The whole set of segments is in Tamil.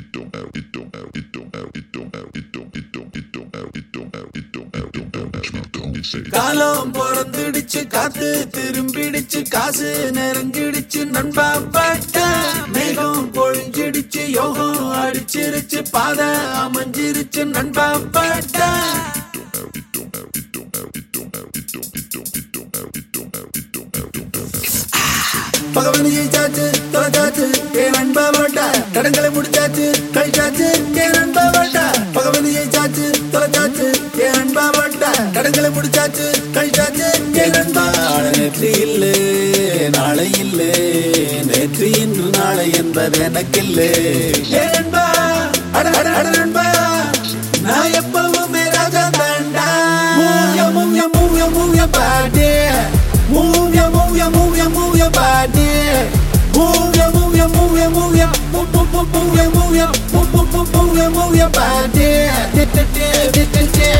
it don't matter, it don't matter, it don't matter, it don't matter, it don't, it don't, it don't matter, it don't matter, it don't matter, it don't matter, it don't, it say, காலம் பிறந்துடுச்சு காத்து திரும்பிடுச்சு காசு நெருங்கிடுச்சு நண்பா பட்ட மேகம் பொழிஞ்சிடுச்சு யோகம் அடிச்சிருச்சு பாதை அமைஞ்சிருச்சு நண்பா பட்ட it don't matter, it don't matter, it don't matter, it don't, it don't, it don't matter, it don't matter, it don't matter, it don't matter. பகவனி ஜெயிச்சாச்சு தொலைச்சாச்சு ஏ நண்பா போட்ட கடன்களை முடிச்சாச்சு கழிச்சாச்சு ஏ நண்பா போட்ட பகவனி ஜெயிச்சாச்சு தொலைச்சாச்சு ஏ நண்பா போட்ட கடன்களை முடிச்சாச்சு கழிச்சாச்சு ஏ நண்பா நேற்று இல்லை நாளை இல்லை நேற்று இன்று நாளை என்பது எனக்கில்லை ஏ நண்பா அட அட அட நண்பா நான் எப்பவுமே ராஜா தாண்டா மூவ்ய மூவ்ய மூவ்ய மூவ்ய பாட்டே Move ya, move ya, move ya, move ya body. Move ya, move ya, move ya, move ya, move, move, move, move ya, move ya, move, move, move, move ya, move ya body. Da, da, da, da, da, da.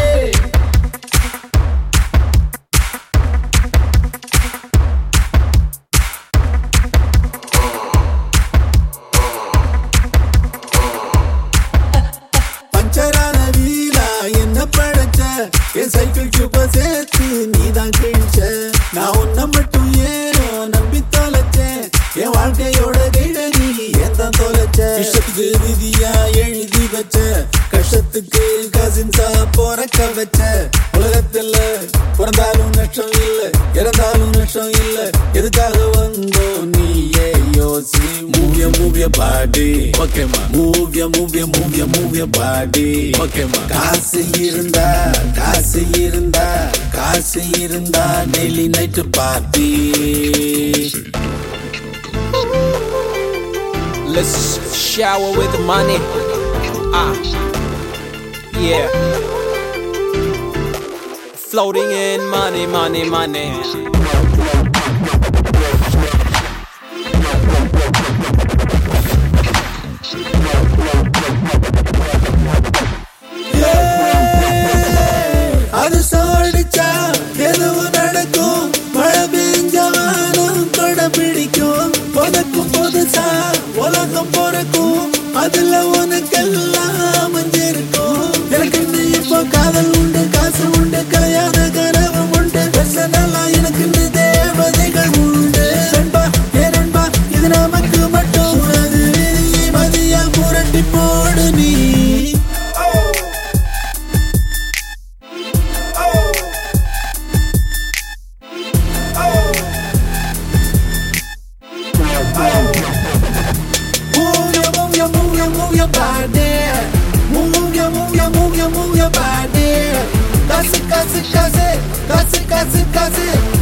பஞ்சரான வீலா என்ன படைச்ச என் சைக்கிள் சூப்ப சேர்த்து நீதான் கிழிச்ச நான் உன்னை மட்டும் ஏனோ நம்பி தொலைச்சேன் என் வாழ்க்கையோட கைட நீ ஏன் தான் தொலைச்ச இஷ்டத்துக்கு விதியா எழுதி வச்ச கஷ்டத்துக்கு கசின்ஸா போறக்க வச்ச உலகத்துல பிறந்தாலும் நஷ்டம் இல்ல இறந்தாலும் நஷ்டம் இல்ல எதுக்காக வந்தோம் நீயே யோசி மூவிய மூவிய பாடி ஓகேமா மூவிய மூவிய மூவிய மூவிய பாடி ஓகேமா காசு இருந்தா காசு இருந்தா காசு இருந்தா daily night party Let's shower with money. Ah, yeah. Floating in money, money, money. அது சாடிச்சா எதுவும் நடக்கும் மழை பெஞ்சவானும் கொடை பிடிக்கும் புதக்கும் புதுசா உலகம் பிறக்கும் அதுல உனக்கெல்லாம் அமைஞ்சிருக்கும் எனக்கு நீ இப்போ காதல் உண்டு காசு உண்டு கல்யாண கனவு உண்டு பெசனெல்லாம் எனக்கு இந்த தேவதைகள் உண்டு நண்பா ஏ நண்பா இது நமக்கு மட்டும் அது விதியை மதியா புரட்டி போடு நீ Move your, move your, move your, move your body. Move your, move your, move your, move your body. Kasse, kasse, kasse, kasse, kasse, kasse.